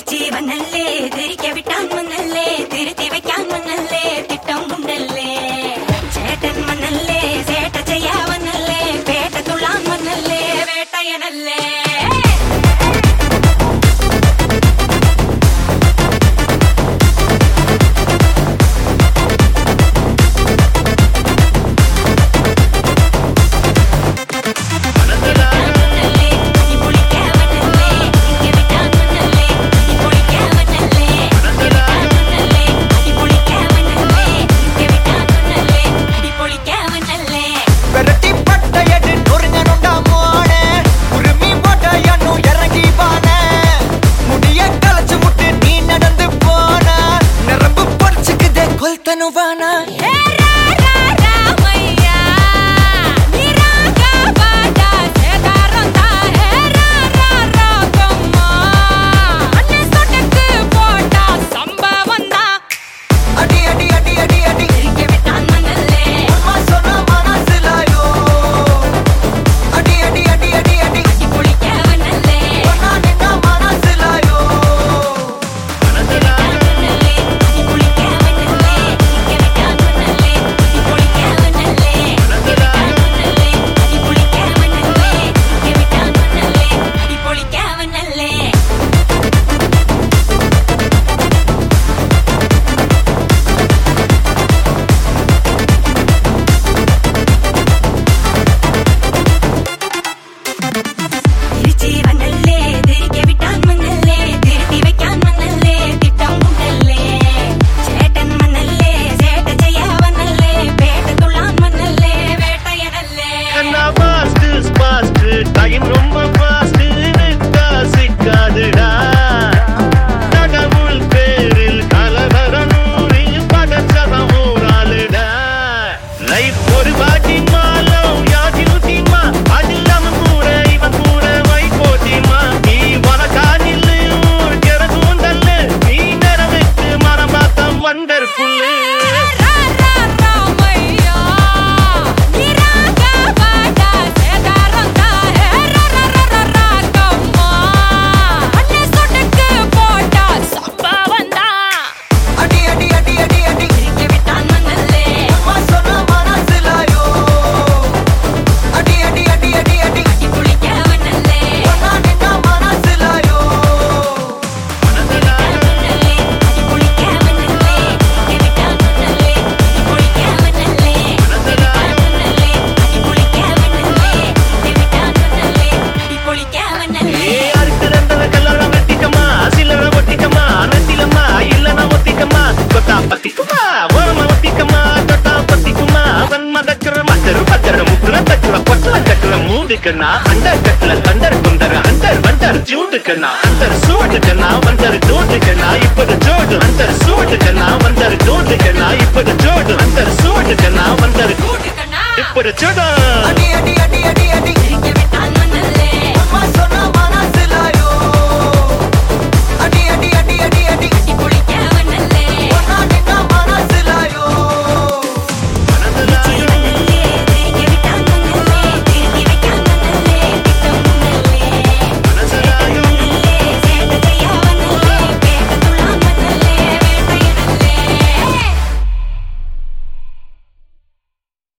തിരിച്ചീവനല്ലേ തിരികെ വിട്ടാൻ വന്നല്ലേ തിരുത്തി വെക്കാൻ വന്നല്ലേ തിട്ടം ഉണ്ടല്ലേ ചേട്ടൻ വന്നല്ലേ ചേട്ട ചെയ്യാവന്നല്ലേ പേട്ട തുള്ളാൻ വന്നല്ലേ വേട്ടയനല്ലേ വന്നല്ലേ നീ പൊളിക്കാവനല്ലേ തിരികെ വിട്ടാൻ വന്നല്ലേ നീ പൊളിക്കാവനല്ലേ വന്നല്ലേ നീ പൊളിക്കാവനല്ലേ തിരികെ വിട്ടാൻ വന്നല്ലേ നീ പൊളിക്കാവനല്ലേ விரட்டி பட்டையடு நொறுங்கனுண்டா மோனே உரிமை போட்டையன்னு இறங்கி வானே முடிய களைச்சு விட்டு நீ நடந்து போன நரம்பு பொடிச்சுக்குதே கொல்தனுவானா హే రా రా రామయ్య నిరాగ బాట సేదారంతా హే రా రా రాగమ్మ అన్నే సొటకు పోట సంభవందా அடி அடி அடி அடி அடி తిరిగి విటాన్ మనల్లే அம்மா சொன்ன மனசுலாயோ அடி அடி அடி அடி அடி అడి పొలికావనల్లే சொன்னா நின்னா மனசுலாயோ మనల్లే అడి పొలికావనల్లే తిరిగి విటాన్ మనల్లే అడి పొలికావనల్లే మనల్లే అడి పొలికావనల్లే తిరిగి విటాన్ మనల్లే అడి పొలికావనల్లే തിരിച്ചി വന്നല്ലേ തിരികെ വിട്ടാൻ വന്നല്ലേ തിരുത്തി വെക്കാൻ വന്നല്ലേ തിട്ടം ഉണ്ടല്ലേ ചേട്ടൻ വന്നല്ലേ ചേട്ട ചെയ്യാ വന്നല്ലേ പേട്ട തുള്ളാൻ വന്നല്ലേ വേട്ടയനല്ലേ கண்ணா பாஸ்ட் பாஸ்ட் டைம் ரொம்ப பாஸ்ட் நிக்கா சிக்காதுடா கடவுள் பேரில் கலவர நூறில் பதச்சதம் ஊராளுடா லைஃப் ஒரு வாட்டி மாலம் யாதில் தீமா அதில்லாம கூட இவன் கூட வை போட்டிமா நீ வளக்காதில் ஊர் கிடக்கும் தள்ளு நீ நிறவுக்கு மரம் பார்த்தம் வண்டர்ஃபுல்லு రా రా రామయ్య నిరాగ బాట సేదారంతా హే రా రా రా రా రాగమ్మ అన్నే సొటకు పోట సంభవందా அடி அடி அடி அடி அடி తిరిగి విటాన్ మనల్లే அம்மா சொன்ன மனசுலாயோ அடி அடி அடி அடி அடி అడి పొలికావనల్లే சொன்னா நின்னா மனசுலாயோ మనల్లే అడి పొలికావనల్లే తిరిగి విటాన్ మనల్లే అడి పొలికావనల్లే మనల్లే అడి పొలికావనల్లే తిరిగి విటాన్ మనల్లే అడి పొలికావనల్లే ஏ அறுத்து ரெண்டரை கல்லறை வெட்டிக்கமா சில்லறை ஒட்டிக்கமா நெத்திலம்மா இல்லனா ஒத்திக்கமா கொத்தா பத்திக்குமா ஓரமா ஒத்திக்கமா தொட்டா பத்திக்குமா அவன் மதக்குற மத்தரு பத்தர முக்குற தக்குற பொட்டல கட்டுற மூடுக்கண்ணா அண்டர் கட்டுல கண்டர் குண்டர் அண்டர் வண்டர் ஜூண்டுக்கண்ணா அண்டர் சூடுக்கண்ணா வண்டர் டோண்டுக்கண்ணா இப்பது ஜோடு அண்டர் சூடுக்கண்ணா வண்டர் டோண்டுக்கண்ணா இப்பது ஜோடு அண்டர் சூடுக்கண்ணா வண்டர் கூட்டுக்கண்ணா இப்பது ஜோடு அடி அடி அடி அடி